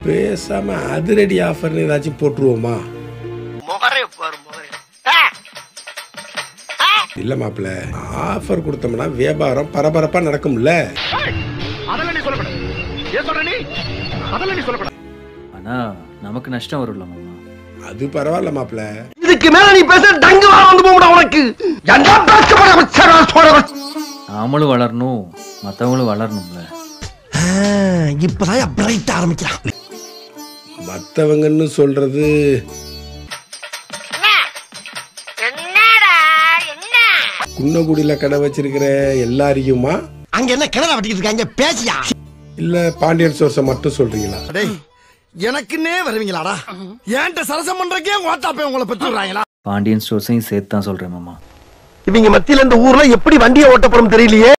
பேசாம அதிரடி ஆஃபர்னு ஏதாச்சும் போட்டுருவோமா முகரே பாரு முகரே இல்ல மாப்பிள்ள ஆஃபர் கொடுத்தோம்னா வியாபாரம் பரபரப்பா நடக்கும்ல அதெல்லாம் நீ சொல்லக்கூடாது ஏன் சொல்ற நீ அதெல்லாம் நீ சொல்லக்கூடாது ஆனா நமக்கு நஷ்டம் வரும்ல மாமா அது பரவாயில்ல மாப்பிள்ள இதுக்கு மேல நீ பேச டங்கு வா வந்து போடா உனக்கு என்ன பேச நாமளும் வளரணும் மத்தவங்களும் வளரணும்ல இப்பதான் பிரைட் ஆரம்பிக்கிறான் மத்தவங்கன்னு சொல்றது குன்னக்குடியில கடை வச்சிருக்கிற எல்லாரையுமா அங்க என்ன கிணறு வட்டிக்கிட்டு இருக்காங்க பேசியா இல்ல பாண்டியன் சோர்ஸை மட்டும் சொல்றீங்களா டேய் எனக்குன்னே வருவீங்களாடா ஏன்ட்ட சரசம் பண்றக்கே ஓட்டாப்பே உங்களை பெற்று விடுறாங்களா பாண்டியன் ஸ்டோர்ஸையும் சேர்த்து தான் சொல்றேன் மாமா இவங்க மத்தியில இந்த ஊர்ல எப்படி வண்டியை ஓட்ட போறோம் தெரியலையே